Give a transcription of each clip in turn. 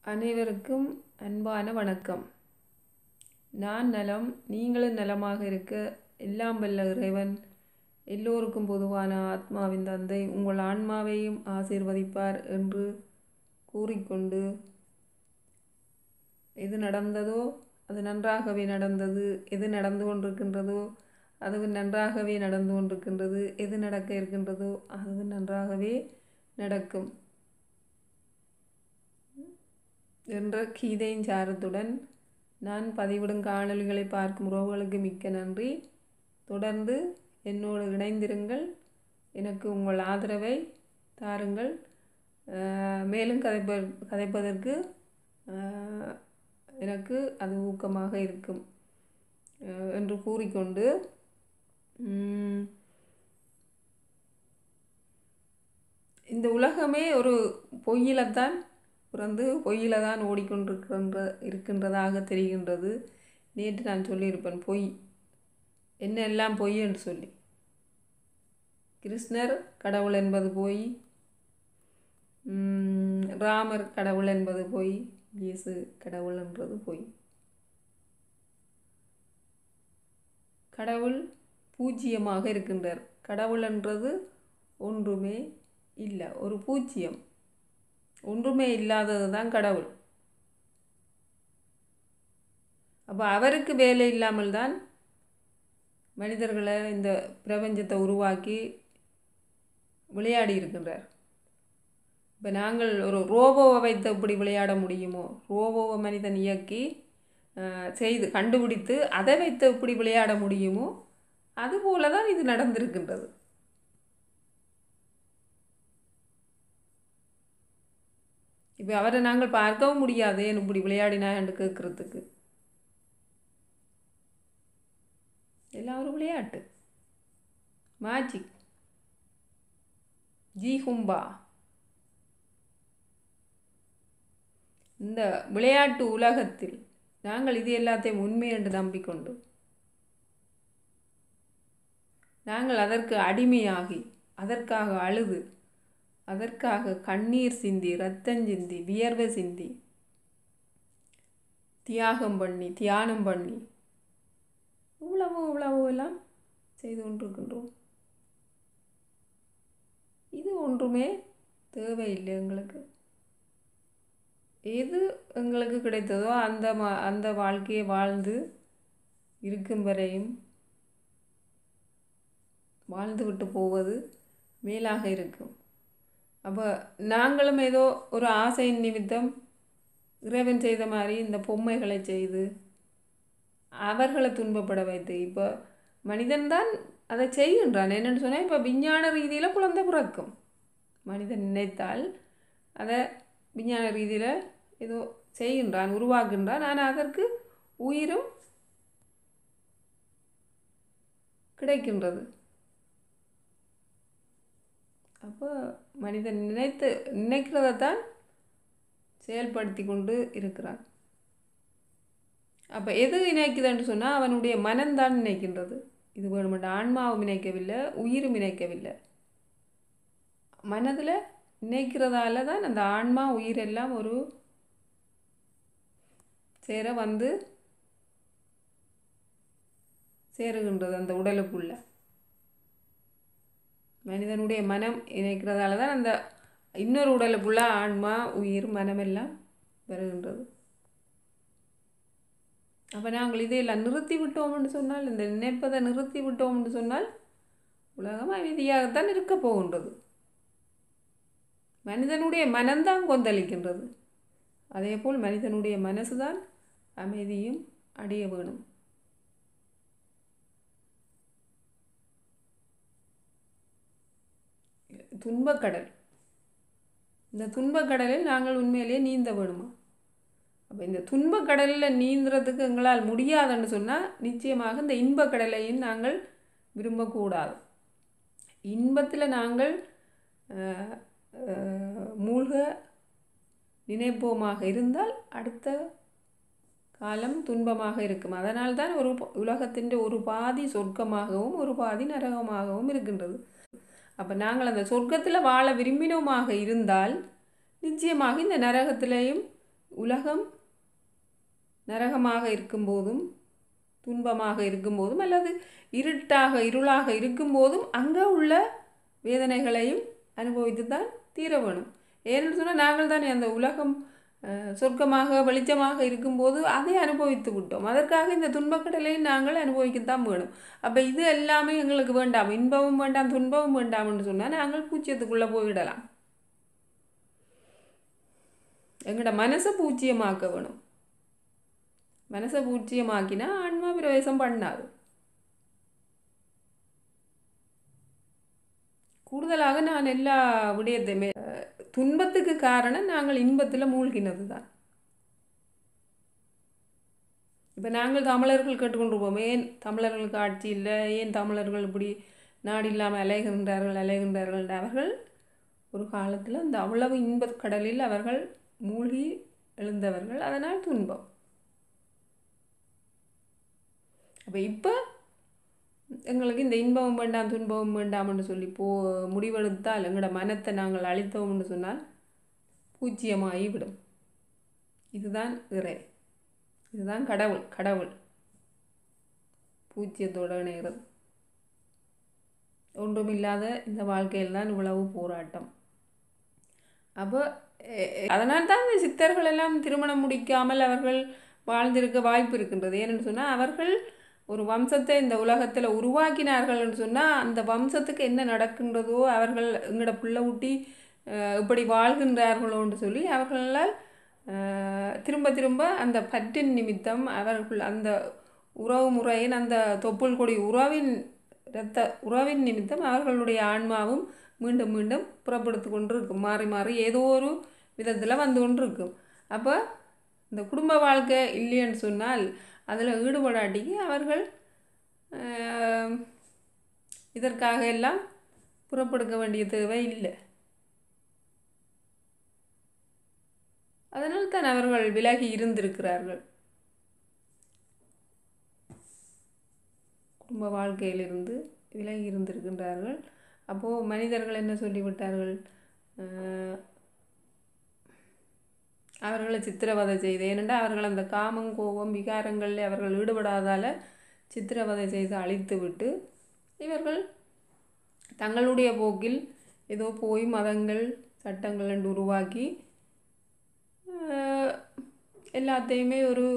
அனைவருக்கும் அன்பான வணக்கம் நான் நலம் நீங்களும் நலமாக இருக்க எல்லாம் வல்ல இறைவன் எல்லோருக்கும் பொதுவான ஆத்மாவின் தந்தை உங்கள் ஆன்மாவையும் ஆசீர்வதிப்பார் என்று கூறிக்கொண்டு எது நடந்ததோ அது நன்றாகவே நடந்தது எது நடந்து கொண்டிருக்கின்றதோ அது நன்றாகவே நடந்து கொண்டிருக்கின்றது எது நடக்க இருக்கின்றதோ அது நன்றாகவே நடக்கும் என்ற கீதையின் சாரத்துடன் நான் பதிவிடும் காணொளிகளை பார்க்கும் உறவுகளுக்கு மிக்க நன்றி தொடர்ந்து என்னோடு இணைந்திருங்கள் எனக்கு உங்கள் ஆதரவை தாருங்கள் அஹ், மேலும் கதைப்ப கதைப்பதற்கு அஹ், எனக்கு அது ஊக்கமாக இருக்கும் அஹ், என்று கூறிக்கொண்டு உம், இந்த உலகமே ஒரு பொய்யில்தான் பிறந்து பொய்யில தான் ஓடிக்கொண்டிருக்கின்ற இருக்கின்றதாக தெரிகின்றது நேற்று நான் சொல்லியிருப்பேன் பொய் என்ன எல்லாம் பொய் என்று சொல்லி கிருஷ்ணர் கடவுள் என்பது பொய் உம், ராமர் கடவுள் என்பது பொய் இயேசு கடவுள் என்றது பொய் கடவுள் பூஜ்ஜியமாக இருக்கின்றார் கடவுள் என்றது ஒன்றுமே இல்லை ஒரு பூஜ்ஜியம் ஒன்றுமே இல்லாதது தான் கடவுள் அப்போ அவருக்கு வேலை இல்லாமல் தான் மனிதர்களை இந்த பிரபஞ்சத்தை உருவாக்கி விளையாடி இருக்கின்றார் இப்போ நாங்கள் ஒரு ரோபோவை வைத்து எப்படி விளையாட முடியுமோ ரோபோவை மனிதன் இயக்கி அஹ், செய்து கண்டுபிடித்து அதை வைத்து எப்படி விளையாட முடியுமோ அதுபோல தான் இது நடந்திருக்கின்றது இப்போ அவரை நாங்கள் பார்க்கவும் முடியாது ஏன் இப்படி விளையாடினா என்று கேட்குறதுக்கு எல்லாம் ஒரு விளையாட்டு மேஜிக் ஜி ஹும்பா இந்த விளையாட்டு உலகத்தில் நாங்கள் இது எல்லாத்தையும் உண்மை என்று நம்பிக்கொண்டு நாங்கள் அதற்கு அடிமையாகி அதற்காக அழுது அதற்காக கண்ணீர் சிந்தி ரத்தம் சிந்தி வியர்வை சிந்தி தியாகம் பண்ணி தியானம் பண்ணி இவ்வளவு இவ்வளவு எல்லாம் செய்து கொண்டிருக்கின்றோம் இது ஒன்றுமே தேவையில்லை எங்களுக்கு எது எங்களுக்கு கிடைத்ததோ அந்த மா அந்த வாழ்க்கையை வாழ்ந்து இருக்கும் வரையும் வாழ்ந்து விட்டு போவது மேலாக இருக்கும் அப்போ நாங்களும் ஏதோ ஒரு ஆசையின் நிமித்தம் இறைவன் செய்த மாதிரி இந்த பொம்மைகளை செய்து அவர்களை துன்பப்பட வைத்து இப்போ மனிதன்தான் அதை செய்கின்றான் என்னென்னு சொன்னால் இப்போ விஞ்ஞான ரீதியில் குழந்தை பிறக்கும் மனிதன் நினைத்தால் அதை விஞ்ஞான ரீதியில் ஏதோ செய்கின்றான் உருவாக்குகின்றான் ஆனால் அதற்கு உயிரும் கிடைக்கின்றது அப்போ மனிதன் நினைத்து நினைக்கிறதைத்தான் செயல்படுத்தி கொண்டு இருக்கிறான் அப்போ எது நினைக்குதுன்னு சொன்னால் அவனுடைய மனம்தான் நினைக்கின்றது இது வேணுமென்ற ஆன்மாவும் நினைக்கவில்லை உயிரும் நினைக்கவில்லை மனதில் நினைக்கிறதால தான் அந்த ஆன்மா உயிர் எல்லாம் ஒரு சேர வந்து சேருகின்றது அந்த உடலுக்குள்ள மனிதனுடைய மனம் இணைக்கிறதால தான் அந்த இன்னொரு உடலுக்குள்ள ஆன்மா உயிர் மனம் எல்லாம் வருகின்றது அப்போ நாங்கள் இதையெல்லாம் நிறுத்தி விட்டோம்னு சொன்னால் இந்த நினைப்பதை நிறுத்தி விட்டோம்னு சொன்னால் உலகம் அமைதியாகத்தான் இருக்க போகின்றது மனிதனுடைய மனம்தான் கொந்தளிக்கின்றது அதேபோல் மனிதனுடைய மனசுதான் அமைதியும் அடைய வேணும் துன்பக்கடல் இந்த துன்பக்கடலில் நாங்கள் உண்மையிலேயே நீந்த வேணுமா அப்போ இந்த துன்பக்கடலில் நீந்துறதுக்கு எங்களால் முடியாதுன்னு சொன்னால் நிச்சயமாக இந்த இன்பக்கடலையும் நாங்கள் விரும்பக்கூடாது இன்பத்தில் நாங்கள் அஹ், அஹ், மூழ்க நினைப்போமாக இருந்தால் அடுத்த காலம் துன்பமாக இருக்கும் அதனால் தான் ஒரு ப- உலகத்தின் ஒரு பாதி சொர்க்கமாகவும் ஒரு பாதி நரகமாகவும் இருக்கின்றது அப்போ நாங்கள் அந்த சொர்க்கத்தில் வாழ விரும்பினோமாக இருந்தால் நிச்சயமாக இந்த நரகத்திலேயும் உலகம் நரகமாக இருக்கும்போதும் துன்பமாக இருக்கும்போதும் அல்லது இருட்டாக இருளாக இருக்கும்போதும் அங்கே உள்ள வேதனைகளையும் அனுபவித்து தான் தீர வேணும் ஏன்னு சொன்னால் நாங்கள் தானே அந்த உலகம் அஹ், சொர்க்கமாக வெளிச்சமாக இருக்கும்போது அதை அனுபவித்து விட்டோம் அதற்காக இந்த துன்பக்கடலையும் நாங்கள் அனுபவிக்கத்தான் வேணும் அப்போ இது எல்லாமே எங்களுக்கு வேண்டாம் இன்பமும் வேண்டாம் துன்பமும் வேண்டாம்னு சொன்னால் நாங்கள் பூச்சியத்துக்குள்ளே போயிடலாம் எங்களோட மனசை பூச்சியமாக்க வேணும் மனசை பூச்சியமாக்கினா ஆன்மா பிரவேசம் பண்ணாது கூடுதலாக நான் எல்லா விடயத்தையுமே அஹ், துன்பத்துக்கு காரணம் நாங்கள் இன்பத்தில் மூழ்கினது தான் இப்போ நாங்கள் தமிழர்கள் கேட்டுக்கொண்டிருப்போம் ஏன் தமிழர்களுக்கு ஆட்சி இல்லை ஏன் தமிழர்கள் இப்படி நாடு இல்லாமல் அலைகின்றார்கள் அலைகின்றார்கள் என்று அவர்கள் ஒரு காலத்தில் அந்த அவ்வளவு இன்பக் கடலில் அவர்கள் மூழ்கி எழுந்தவர்கள் அதனால் துன்பம் அப்போ இப்போ எங்களுக்கு இந்த இன்பமும் வேண்டாம் துன்பமும் வேண்டாம்னு சொல்லி போ முடிவெடுத்தால் எங்களோட மனத்தை நாங்கள் அழித்தோம்னு சொன்னால் பூஜ்ஜியமாகி விடும் இதுதான் இறை இதுதான் கடவுள் கடவுள் பூஜ்ஜியத்தோட இணைகிறது ஒன்றுமில்லாத இந்த வாழ்க்கையில் தான் இவ்வளவு போராட்டம் அப்போ அதனால் தான் இந்த சித்தர்கள் எல்லாம் திருமணம் முடிக்காமல் அவர்கள் வாழ்ந்திருக்க வாய்ப்பு இருக்கின்றது ஏன்னு சொன்னால் அவர்கள் ஒரு வம்சத்தை இந்த உலகத்தில் உருவாக்கினார்கள்னு சொன்னால் அந்த வம்சத்துக்கு என்ன நடக்கின்றதோ அவர்கள் எங்களோட புள்ள ஊட்டி அஹ், இப்படி வாழ்கின்றார்களோன்னு சொல்லி அவர்களால் அஹ், திரும்ப திரும்ப அந்த பற்றின் நிமித்தம் அவர்கள் அந்த உறவு முறையின் அந்த தொப்புள் கொடி உறவின் இரத்த உறவின் நிமித்தம் அவர்களுடைய ஆன்மாவும் மீண்டும் மீண்டும் புறப்படுத்து கொண்டு இருக்கும் மாறி மாறி ஏதோ ஒரு விதத்தில் வந்து கொண்டு இருக்கும் அப்போ இந்த குடும்ப வாழ்க்கை இல்லைன்னு சொன்னால் அதில் ஈடுபடாட்டிக்கு அவர்கள் ஆஹ், இதற்காக எல்லாம் புறப்படுக்க வேண்டிய தேவை இல்லை அதனால் தான் அவர்கள் விலகி இருந்திருக்கிறார்கள் குடும்ப வாழ்க்கையிலிருந்து விலகி இருந்திருக்கின்றார்கள் அப்போது மனிதர்கள் என்ன சொல்லிவிட்டார்கள் ஆஹ், அவர்களை சித்திரவதை செய்து ஏனென்றால் அவர்கள் அந்த காமம் கோபம் விகாரங்களில் அவர்கள் ஈடுபடாதால் சித்திரவதை செய்து அழித்து விட்டு இவர்கள் தங்களுடைய போக்கில் ஏதோ போய் மதங்கள் சட்டங்கள் என்று உருவாக்கி ஆஹ், எல்லாத்தையுமே ஒரு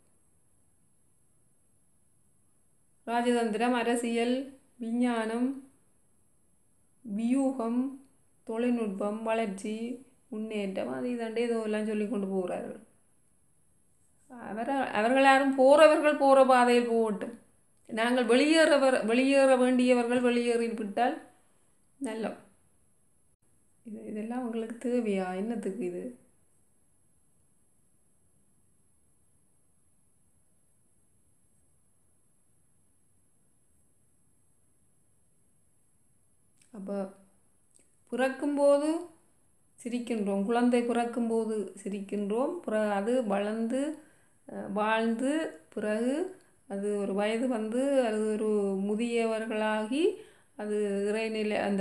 ராஜதந்திரம் அரசியல் விஞ்ஞானம் வியூகம் தொழில்நுட்பம் வளர்ச்சி முன்னேற்றம் அது இதாண்டே ஏதோ எல்லாம் சொல்லி கொண்டு போகிறார்கள் அவர் அவர்கள் யாரும் போகிறவர்கள் போகிற பாதையில் போகட்டும் நாங்கள் வெளியேறவர் வெளியேற வேண்டியவர்கள் வெளியேறி விட்டால் நல்ல இது இதெல்லாம் உங்களுக்கு தேவையா என்னத்துக்கு இது அப்போ பிறக்கும்போது சிரிக்கின்றோம் குழந்தை பிறக்கும்போது சிரிக்கின்றோம் பிற அது வளர்ந்து அஹ், வாழ்ந்து பிறகு அது ஒரு வயது வந்து அது ஒரு முதியவர்களாகி அது இறைநிலை அந்த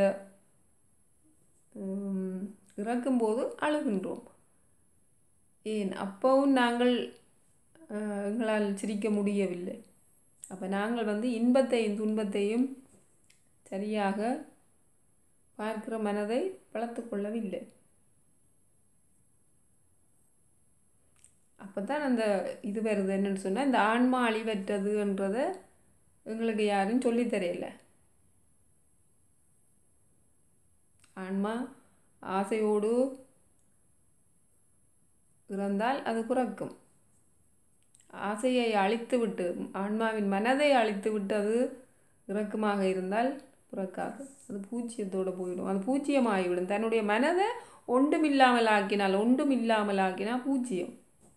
உம், இறக்கும்போது அழுகின்றோம் ஏன் அப்பவும் நாங்கள் அஹ், எங்களால் சிரிக்க முடியவில்லை அப்போ நாங்கள் வந்து இன்பத்தையும் துன்பத்தையும் சரியாக பார்க்கிற மனதை வளர்த்து கொள்ளவில்லை அப்போ தான் அந்த இது வருது என்னன்னு சொன்னால் இந்த ஆன்மா அழிவற்றதுன்றதை எங்களுக்கு யாரும் சொல்லித் தெரியல ஆன்மா ஆசையோடு இறந்தால் அது பிறக்கும் ஆசையை அழித்து விட்டு ஆன்மாவின் மனதை அழித்து விட்டு அது இறக்கமாக இருந்தால் பிறக்காது அது பூச்சியத்தோடு போயிடும் அது பூச்சியமாகிவிடும் தன்னுடைய மனதை ஒன்றும் இல்லாமல் ஆக்கினால் ஒன்றும் இல்லாமல் ஆக்கினால் பூச்சியம்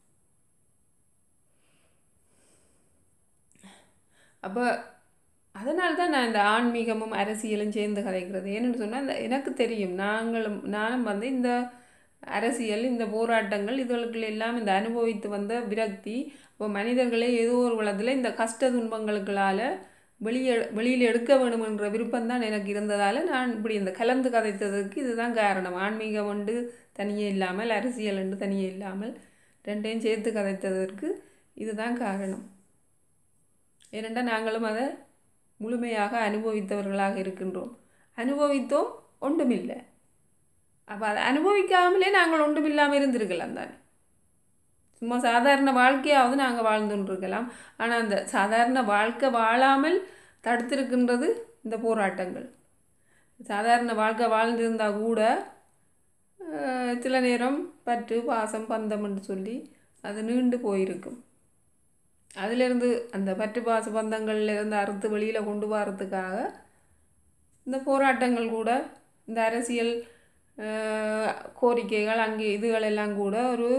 அப்போ அதனால தான் நான் இந்த ஆன்மீகமும் அரசியலும் சேர்ந்து கதைக்கிறது ஏன்னு சொன்னால் இந்த எனக்கு தெரியும் நாங்களும் நானும் வந்து இந்த அரசியல் இந்த போராட்டங்கள் இதுகளுக்குள்ள எல்லாம் இந்த அனுபவித்து வந்த விரக்தி இப்போ மனிதர்களே ஏதோ ஒரு வளத்தில் இந்த கஷ்ட துன்பங்களுக்களால் வெளியே வெளியில் எடுக்க வேணும் என்ற விருப்பம் தான் எனக்கு இருந்ததால் நான் இப்படி இந்த கலந்து கதைத்ததுக்கு இதுதான் காரணம் ஆன்மீகம் உண்டு தனியே இல்லாமல் அரசியல் உண்டு தனியே இல்லாமல் ரெண்டையும் சேர்த்து கதைத்ததற்கு இதுதான் காரணம் ஏனென்றால் நாங்களும் அதை முழுமையாக அனுபவித்தவர்களாக இருக்கின்றோம் அனுபவித்தோம் ஒன்றுமில்லை அப்போ அதை அனுபவிக்காமலே நாங்கள் ஒன்றுமில்லாமல் இருந்திருக்கலாம் தானே சும்மா சாதாரண வாழ்க்கையாவது நாங்கள் வாழ்ந்துட்டு இருக்கலாம் ஆனால் அந்த சாதாரண வாழ்க்கை வாழாமல் தடுத்திருக்கின்றது இந்த போராட்டங்கள் சாதாரண வாழ்க்கை வாழ்ந்திருந்தால் கூட அஹ், சில நேரம் பற்று பாசம் பந்தம்னு சொல்லி அது நீண்டு போயிருக்கும் அதிலிருந்து அந்த பற்று பாச பந்தங்கள்ல இருந்து அறுத்து வெளியில் கொண்டு வரதுக்காக இந்த போராட்டங்கள் கூட இந்த அரசியல் அஹ், கோரிக்கைகள் அங்கே இதுகளெல்லாம் கூட ஒரு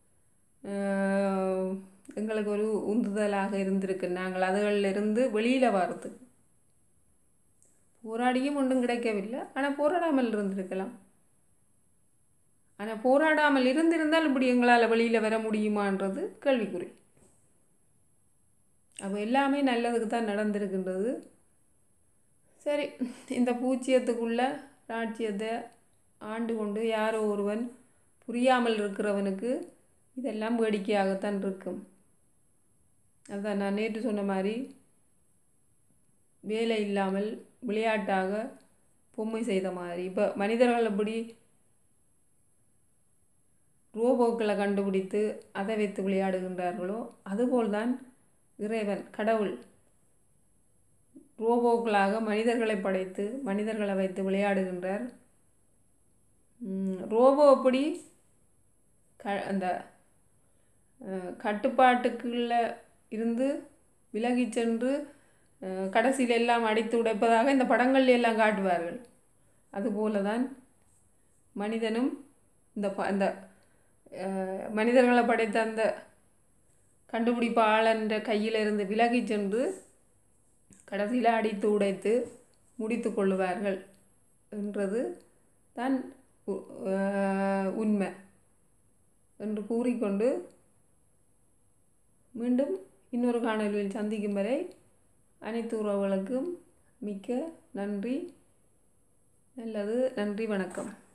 அஹ், எங்களுக்கு ஒரு உந்துதலாக இருந்திருக்கு நாங்கள் அதுகளிலிருந்து வெளியில் வர்றதுக்கு போராடியும் ஒன்றும் கிடைக்கவில்லை ஆனால் போராடாமல் இருந்திருக்கலாம் ஆனால் போராடாமல் இருந்திருந்தால் இப்படி எங்களால் வெளியில் வர முடியுமான்றது கேள்விக்குறி அப்போ எல்லாமே நல்லதுக்கு தான் நடந்திருக்கின்றது சரி இந்த பூச்சியத்துக்குள்ள ராட்சியத்தை ஆண்டு கொண்டு யாரோ ஒருவன் புரியாமல் இருக்கிறவனுக்கு இதெல்லாம் வேடிக்கையாகத்தான் இருக்கும் அதான் நான் நேற்று சொன்ன மாதிரி வேலை இல்லாமல் விளையாட்டாக பொம்மை செய்த மாதிரி இப்போ மனிதர்கள் எப்படி ரோபோக்களை கண்டுபிடித்து அதை வைத்து விளையாடுகின்றார்களோ அதுபோல்தான் இறைவன் கடவுள் ரோபோக்களாக மனிதர்களை படைத்து மனிதர்களை வைத்து விளையாடுகின்றார் ம், ரோபோ எப்படி க அந்த அஹ், கட்டுப்பாட்டுக்குள்ள இருந்து விலகிச் சென்று அஹ், கடைசியில் எல்லாம் அடித்து உடைப்பதாக இந்த படங்கள்ல எல்லாம் காட்டுவார்கள் அதுபோல தான் மனிதனும் இந்த ப- அந்த அஹ், மனிதர்களை படைத்த அந்த கண்டுபிடிப்பாளன்ற கையில் இருந்து விலகிச் சென்று கடைசியில் அடித்து உடைத்து முடித்து கொள்ளுவார்கள் என்றது தான் உ- அஹ், உண்மை என்று கூறிக்கொண்டு மீண்டும் இன்னொரு காணொலியில் சந்திக்கும் வரை அனைத்து உறவுகளுக்கும் மிக்க நன்றி நல்லது நன்றி வணக்கம்